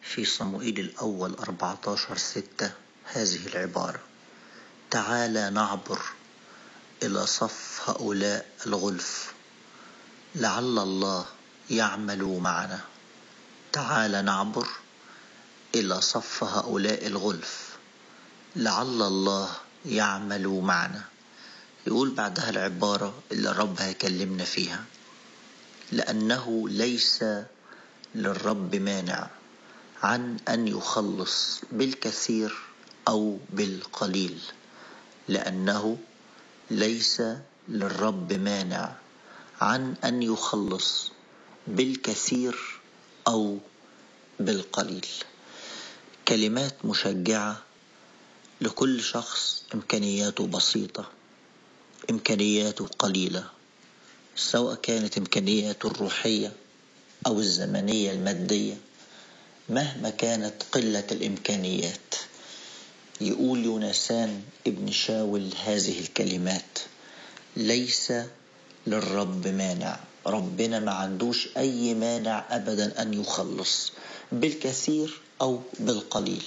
في صموئيل الأول 14 ستة هذه العبارة تعالى نعبر إلى صف هؤلاء الغلف لعل الله يعمل معنا تعالى نعبر إلى صف هؤلاء الغلف لعل الله يعمل معنا يقول بعدها العبارة اللي الرب هيكلمنا فيها لأنه ليس للرب مانع عن أن يخلص بالكثير أو بالقليل لأنه ليس للرب مانع عن أن يخلص بالكثير أو بالقليل كلمات مشجعة لكل شخص إمكانياته بسيطة إمكانياته قليلة سواء كانت إمكانياته الروحية أو الزمنية المادية مهما كانت قلة الإمكانيات يقول يونسان ابن شاول هذه الكلمات ليس للرب مانع ربنا ما عندوش أي مانع أبدا أن يخلص بالكثير أو بالقليل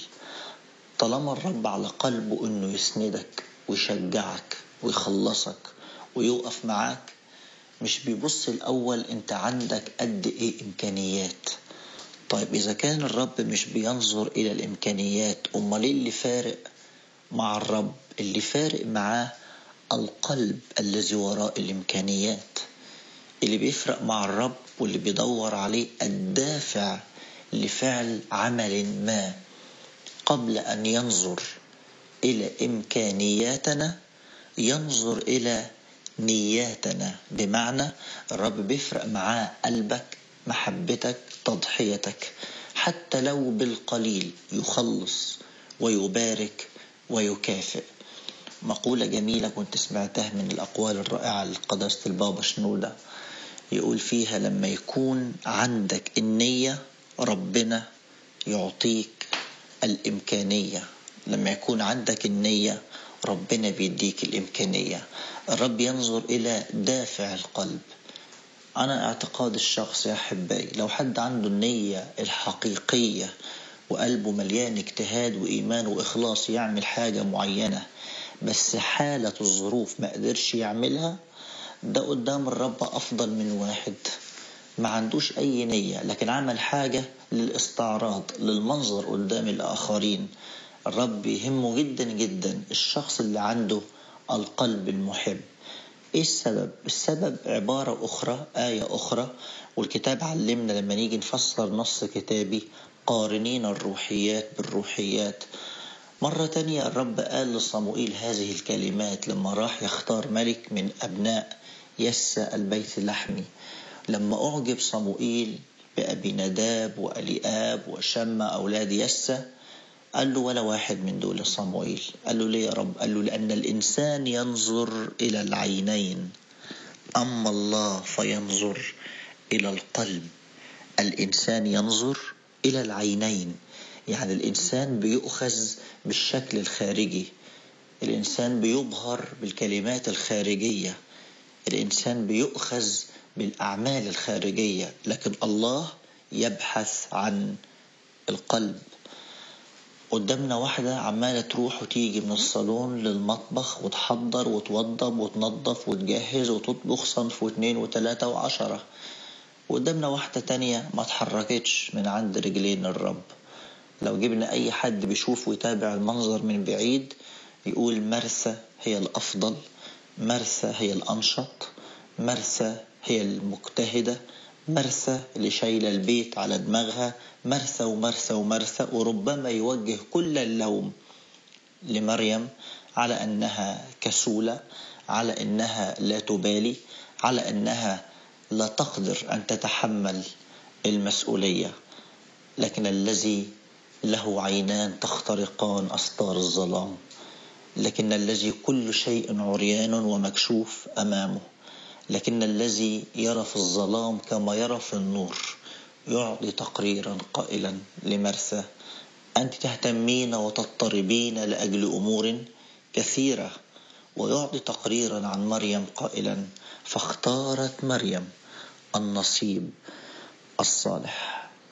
طالما الرب على قلبه أنه يسندك ويشجعك ويخلصك ويوقف معاك مش بيبص الأول أنت عندك قد إيه إمكانيات طيب إذا كان الرب مش بينظر إلى الإمكانيات أمال إيه اللي فارق مع الرب اللي فارق معاه القلب الذي وراء الإمكانيات اللي بيفرق مع الرب واللي بيدور عليه الدافع لفعل عمل ما قبل أن ينظر إلى إمكانياتنا ينظر إلى نياتنا بمعنى الرب بيفرق معاه قلبك محبتك تضحيتك حتى لو بالقليل يخلص ويبارك ويكافئ مقولة جميلة كنت سمعتها من الأقوال الرائعة لقداسة البابا شنودة يقول فيها لما يكون عندك النية ربنا يعطيك الإمكانية لما يكون عندك النية ربنا بيديك الإمكانية الرب ينظر إلى دافع القلب أنا اعتقاد الشخص يا أحبائي لو حد عنده النية الحقيقية وقلبه مليان اجتهاد وإيمان وإخلاص يعمل حاجة معينة بس حالة الظروف ما قدرش يعملها ده قدام الرب أفضل من واحد ما عندوش أي نية لكن عمل حاجة للاستعراض للمنظر قدام الآخرين الرب يهمه جدا جدا الشخص اللي عنده القلب المحب ايه السبب السبب عبارة اخرى آية اخرى والكتاب علمنا لما نيجي نفسر نص كتابي قارنين الروحيات بالروحيات مرة تانية الرب قال لصموئيل هذه الكلمات لما راح يختار ملك من أبناء يسى البيت اللحمي لما أعجب صموئيل بأبي نداب وأليآب وشم أولاد يسى قال له ولا واحد من دول صموئيل قال له ليه يا رب قال له لأن الإنسان ينظر إلى العينين أما الله فينظر إلى القلب الإنسان ينظر إلى العينين يعني الإنسان بيؤخذ بالشكل الخارجي الإنسان بيبهر بالكلمات الخارجية الإنسان بيؤخذ بالأعمال الخارجية لكن الله يبحث عن القلب قدامنا واحدة عمالة تروح وتيجي من الصالون للمطبخ وتحضر وتوضب وتنظف وتجهز وتطبخ صنف واثنين وثلاثة وعشرة وقدامنا واحدة تانية ما تحركتش من عند رجلين الرب لو جبنا أي حد بيشوف ويتابع المنظر من بعيد يقول مرثى هي الأفضل مرثى هي الأنشط مرثى هي المجتهدة مرثى اللي شايلة البيت على دماغها مرثى ومرثى ومرثى وربما يوجه كل اللوم لمريم على أنها كسولة على أنها لا تبالي على أنها لا تقدر أن تتحمل المسؤولية لكن الذي له عينان تخترقان أستار الظلام لكن الذي كل شيء عريان ومكشوف أمامه لكن الذي يرى في الظلام كما يرى في النور يعطي تقريرا قائلا لمرثى أنت تهتمين وتضطربين لأجل أمور كثيرة ويعطي تقريرا عن مريم قائلا فاختارت مريم النصيب الصالح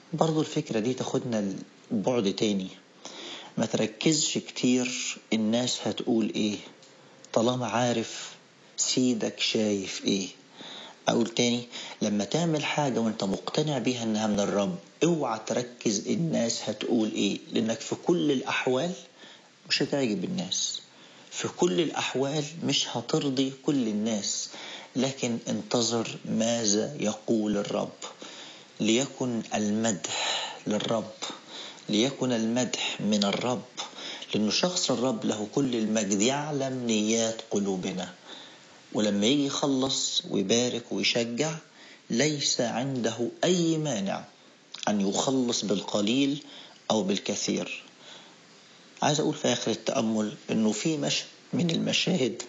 برضو الفكرة دي تاخدنا لبعد تاني ما تركزش كتير الناس هتقول ايه طالما عارف سيدك شايف ايه اقول تاني لما تعمل حاجة وانت مقتنع بيها انها من الرب اوعى تركز الناس هتقول ايه لانك في كل الاحوال مش هتعجب الناس في كل الاحوال مش هترضي كل الناس لكن انتظر ماذا يقول الرب ليكن المدح للرب ليكن المدح من الرب لأنه شخص الرب له كل المجد يعلم نيات قلوبنا ولما يجي يخلص ويبارك ويشجع ليس عنده أي مانع أن يخلص بالقليل أو بالكثير عايز أقول في آخر التأمل أنه في مشهد من المشاهد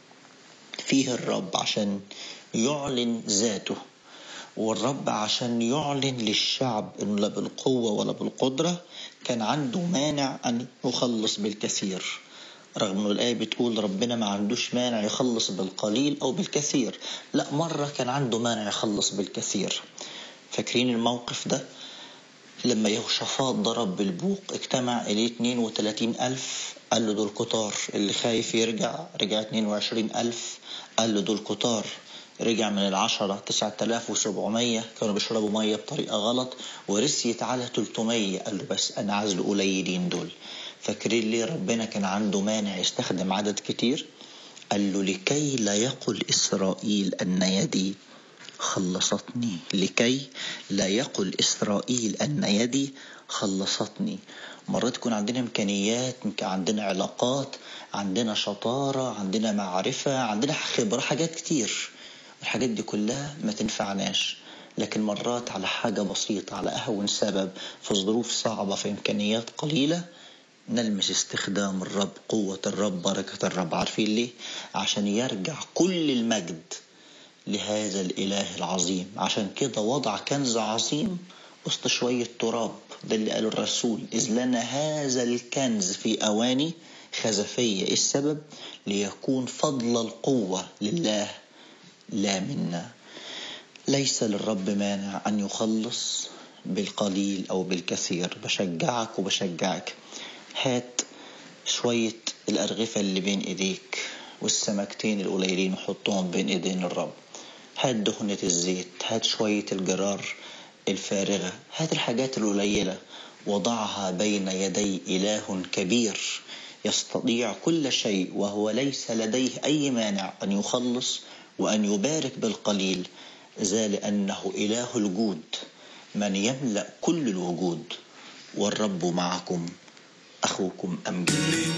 فيه الرب عشان يعلن ذاته والرب عشان يعلن للشعب انه لا بالقوة ولا بالقدرة كان عنده مانع ان يخلص بالكثير رغم انه الآية بتقول ربنا ما عندوش مانع يخلص بالقليل او بالكثير لا مرة كان عنده مانع يخلص بالكثير فاكرين الموقف ده لما يهوشافاط ضرب بالبوق اجتمع إليه 32 ألف قال له دول كتار اللي خايف يرجع رجع 22 ألف قال له دول كتار رجع من العشرة تسعة آلاف وسبعمية كانوا بيشربوا مية بطريقة غلط ورسيت على 300 قال له بس أنا عايز القليلين دول فاكرين ليه ربنا كان عنده مانع يستخدم عدد كتير قال له لكي لا يقل إسرائيل أن يدي خلصتني لكي لا يقل إسرائيل أن يدي خلصتني مرات يكون عندنا إمكانيات عندنا علاقات عندنا شطارة عندنا معرفة عندنا خبرة حاجات كتير الحاجات دي كلها ما تنفعناش لكن مرات على حاجة بسيطة على أهون سبب في ظروف صعبة في إمكانيات قليلة نلمس استخدام الرب قوة الرب بركة الرب عارفين ليه عشان يرجع كل المجد لهذا الإله العظيم عشان كده وضع كنز عظيم وسط شوية تراب ده اللي قاله الرسول إذ لنا هذا الكنز في أواني خزفية إيه السبب ليكون فضل القوة لله لا منا ليس للرب مانع أن يخلص بالقليل أو بالكثير بشجعك وبشجعك هات شوية الأرغفة اللي بين إيديك والسمكتين القليلين وحطهم بين إيدين الرب هات دهنة الزيت هات شوية الجرار الفارغة هات الحاجات القليلة وضعها بين يدي إله كبير يستطيع كل شيء وهو ليس لديه أي مانع أن يخلص وأن يبارك بالقليل ذا لأنه إله الجود من يملأ كل الوجود والرب معكم أخوكم أمجد